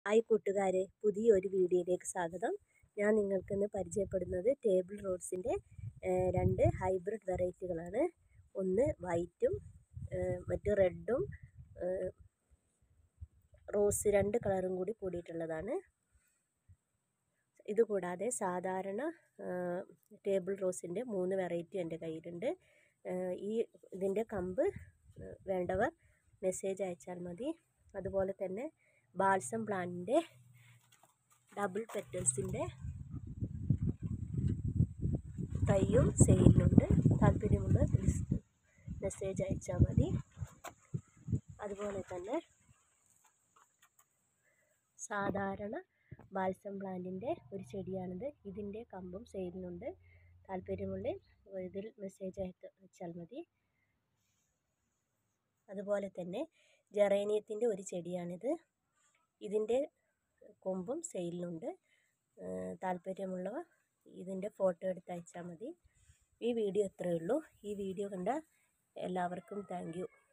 hi കൂട്ടുകാരെ പുതിയൊരു വീഡിയോയിലേക്ക് സ്വാഗതം ഞാൻ നിങ്ങൾക്കിന്ന് പരിചയപ്പെടുന്നത് ടേബിൾ റോഡ്സിൻ്റെ രണ്ട് ഹൈബ്രിഡ് വെറൈറ്റികളാണ് ഒന്ന് വൈറ്റും മറ്റ് റെഡും റോസ് രണ്ട് കളറും കൂടി കൂടിയിട്ടുള്ളതാണ് ഇതുകൂടാതെ സാധാരണ ടേബിൾ റോസിൻ്റെ മൂന്ന് വെറൈറ്റി എൻ്റെ കയ്യിലുണ്ട് ഈ ഇതിൻ്റെ കമ്പ് വേണ്ടവർ മെസ്സേജ് അയച്ചാൽ മതി അതുപോലെ തന്നെ ബാൾസം പ്ലാന്റിൻ്റെ ഡബിൾ പെറ്റൽസിൻ്റെ തൈയും സെയിലുണ്ട് താല്പര്യമുള്ള മെസ്സേജ് അയച്ചാൽ മതി അതുപോലെ തന്നെ സാധാരണ ബാൽസം പ്ലാന്റിൻ്റെ ഒരു ചെടിയാണിത് ഇതിൻ്റെ കമ്പും സെയിലിനുണ്ട് താല്പര്യമുള്ള ഇതിൽ മെസ്സേജ് അയച്ചാൽ മതി അതുപോലെ തന്നെ ജെറേനിയത്തിൻ്റെ ഒരു ചെടിയാണിത് ഇതിൻ്റെ കൊമ്പും സെയിലിനുണ്ട് താല്പര്യമുള്ളവ ഇതിൻ്റെ ഫോട്ടോ എടുത്ത് അയച്ചാൽ മതി ഈ വീഡിയോ ഇത്രയേ ഉള്ളൂ ഈ വീഡിയോ കണ്ട എല്ലാവർക്കും താങ്ക്